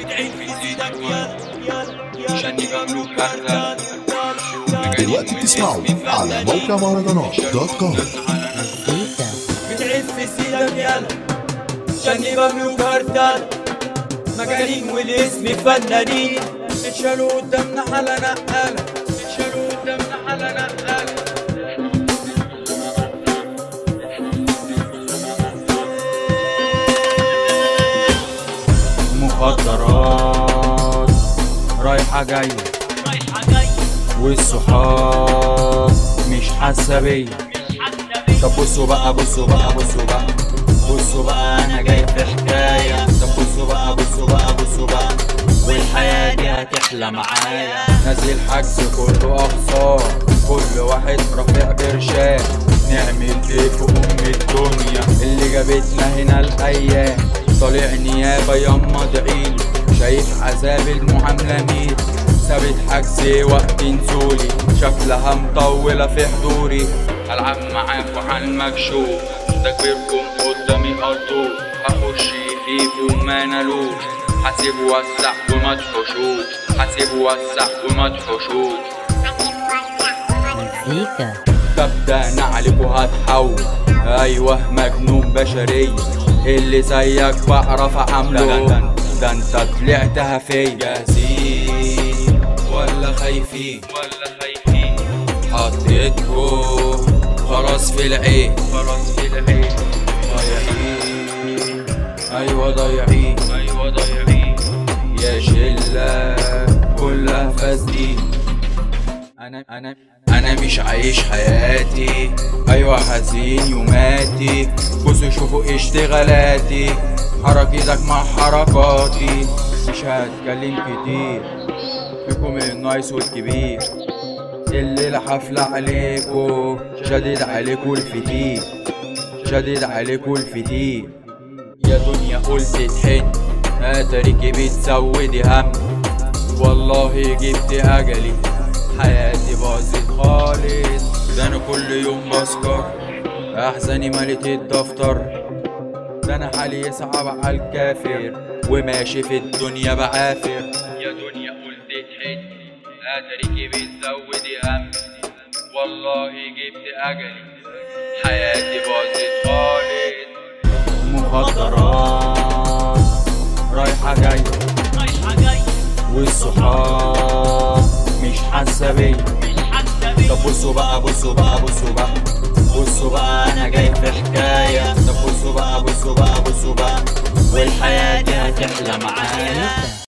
بتعيد في سيدك يلا يلا عشان نبقى ملوك أهلا دلوقتي بتسمعوا على موقع مهرجانات دوت كوم بتعيد في سيدك يلا عشان نبقى ملوك أهلا مجانين والاسم فنانين اتشالوا قدامنا على نقالة اتشالوا قدامنا على نقالة مخدرات رايحة جاية رايحة جاية والصحاب مش حاسة بيا طب بصوا بقى بصوا بقى بصوا بقى بصوا بقى انا جاي في حكاية طب بصوا بقى بصوا بقى بصوا بقى والحياة دي هتحلى معايا نازل حجز كله اقصار كل واحد رافع برشام نعمل ايه في ام الدنيا اللي جابتنا هنا الايام طالع نيابة يما ادعيلي شايف عذاب المعاملة مين سابت حجزي وقت نزولي شكلها مطولة في حضوري هلعب معاكوا على المكشوف ده كبيركم قدامي قطوف هخش فيكم ما نالوش حاسب وسع وما تحوشوش حاسب وسع وما تحوشوش مزيكا ببدأ نعلك وهتحول ايوه مجنون بشرية اللي زيك بعرف اعمله ده انت طلعتها فيا جاهزين ولا خايفين ولا خايفين حطيتكو خلاص في العين خلاص في العين ضايعين ايوه ضايعين ايوه ضايعين يا شلة كلها فاسدين انا انا انا مش عايش حياتي ايوه حزين يوماتي بصوا شوفوا اشتغالاتي حركتك مع حركاتي مش هتكلم كتير فيكم النايس والكبير الليلة حفلة عليكو شديد عليكو الفتيل شديد عليكو الفتيل يا دنيا قلت تحن اتريكي بتزودي هم والله جبت اجلي حياتي باظت خالص ده انا كل يوم بسكر احزاني ملت الدفتر ده انا حالي يصعب على الكافر وماشي في الدنيا بعافر يا دنيا قلت تحن اتريكي بتزودي هم والله جبت اجلي حياتي باظت خالص مخدرات رايحة جاية رايحة جاية والصحاب مش حاسة بيا مش حاسة بيا طب بصوا بقى بصوا بقى بصوا بقى بصوا بقى انا جاي في حكاية طب بصوا بقى بصوا بقى بصوا بقى والحياة دي هتحلى معايا